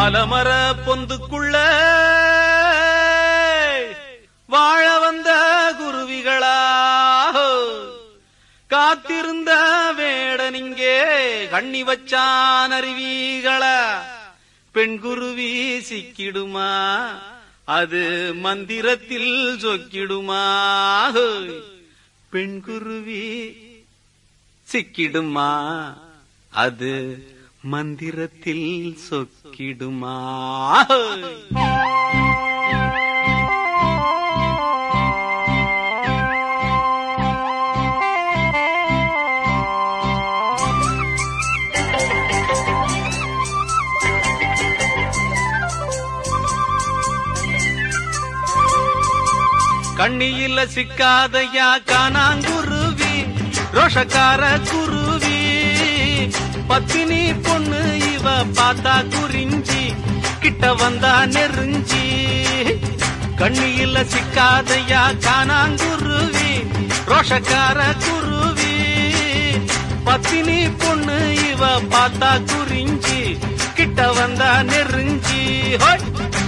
ஆலமர பொந்துக்குள்ள வாழ வந்த குருவிகளா காத்திருந்த வேடனிங்கே கண்ணி வச்சான் அருவிகளா பெண் குருவி சிக்கிடுமா அது மந்திரத்தில் சொக்கிடுமா பெண் குருவி சிக்கிடுமா அது மந்திரத்தில் சொக்கிடுமா கண்ணியில சிக்காதையா காணாங்குருவி ரோஷக்கார குருவி பத்தினி பொண்ணு இவ பார்த்தா குறிஞ்சி கிட்ட வந்தா நெருஞ்சி கண்ணியில சிக்காதையா காணாங்குருவி ரோஷக்கார குருவி பத்தினி பொண்ணு இவ பார்த்தா குறிஞ்சி கிட்ட வந்தா நெருஞ்சி ஹோய்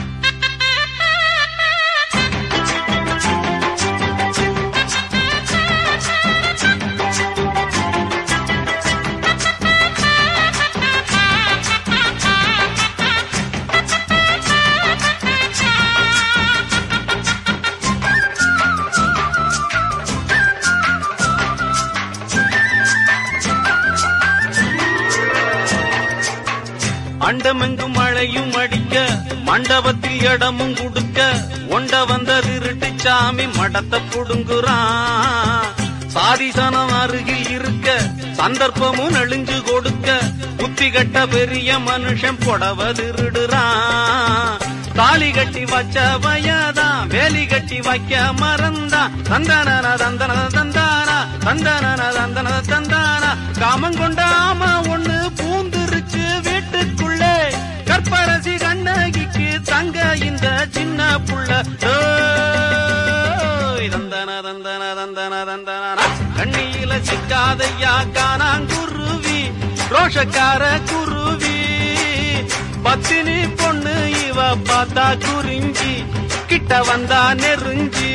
அண்டமெங்கும் மழையும் அடிக்க மண்டபத்தில் இடமும் கொடுக்க ஒண்ட வந்த திருட்டு சாமி மடத்தை புடுங்குறான் சாதிசனம் அருகில் இருக்க சந்தர்ப்பமும் நெளிஞ்சு கொடுக்க புத்தி கட்ட பெரிய மனுஷன் புடவ திருடுறான் தாலி கட்டி வச்ச வயதான் வேலி கட்டி வைக்க மறந்தான் தந்தன தந்தன தந்தானா தந்தன தந்தன தந்தானா காமங்கொண்ட ஆமா ஒண்ணு பூந்துருச்சு வீட்டுக்குள்ளே கற்பரசி கண்ணகிக்கு தங்க இந்த சின்ன புள்ள ஓய், தந்தன தந்தன தந்தன தந்தன கண்ணியில சிக்காதையா காணாங்குருவி ரோஷக்கார குருவி பத்தினி பொண்ணு இவ பார்த்தா குறிஞ்சி கிட்ட வந்தா நெருஞ்சி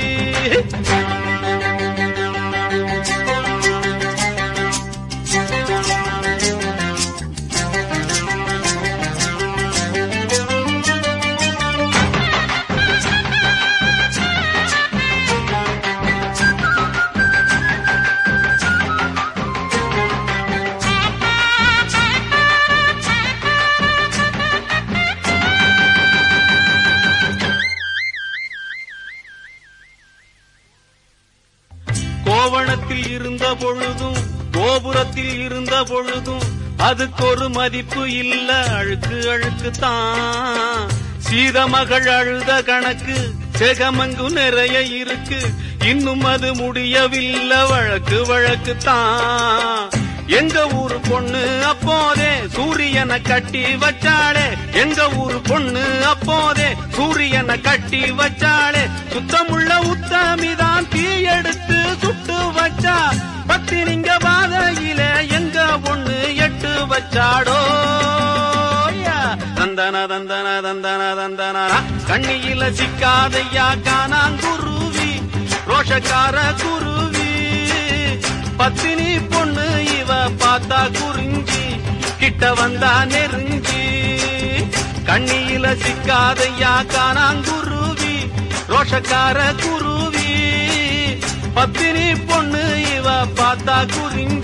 கோவணத்தில் இருந்த பொழுதும் கோபுரத்தில் இருந்த பொழுதும் அதுக்கு ஒரு மதிப்பு இல்ல அழுக்கு அழுக்கு தான் சீதமகள் அழுத கணக்கு செகமங்கு நிறைய இருக்கு இன்னும் அது முடியவில்லை வழக்கு வழக்கு தான் எங்க ஊரு பொண்ணு அப்போதே சூரியனை கட்டி வச்சாளே எங்க ஊரு பொண்ணு அப்போதே சூரியனை கட்டி வச்சாளே சுத்தமுள்ள உத்தமிதான் தீ எடுத்து சுட்டு வச்சா பத்தினிங்க பாதையில எங்க பொண்ணு எட்டு வச்சாடோ யா. தந்தன தந்தன தந்தன தந்தன கண்ணியில சிக்காதையா காணாங்குருவி ரோஷக்கார குருவி பத்தினி பொண்ணு இவ பார்த்தா குறிஞ்சி கிட்ட வந்தா நெருஞ்சி கண்ணியில சிக்காதையா காணாங்குருவி ரோஷக்கார குருவி பத்தினி பொண்ணு இவ பார்த்தா குறிஞ்சி